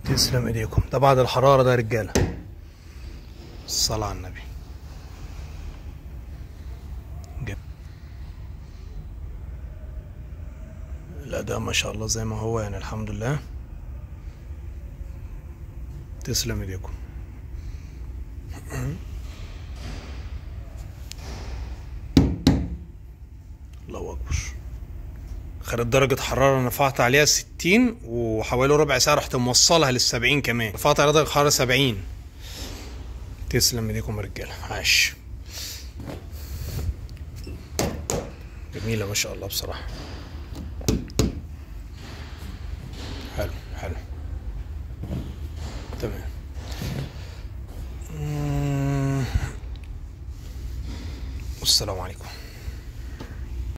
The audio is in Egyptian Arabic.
تسلم ايديكم ده بعد الحرارة ده يا رجالة الصلاة على النبي جميل. الأداء ما شاء الله زي ما هو يعني الحمد لله تسلم ايديكم الله اكبر خدت درجة حرارة رفعت عليها 60 وحوالي ربع ساعة رحت موصلها لل 70 كمان رفعت عليها درجة حرارة 70 تسلم ايديكم يا رجالة عاش جميلة ما شاء الله بصراحة حلو حلو تمام مم. والسلام عليكم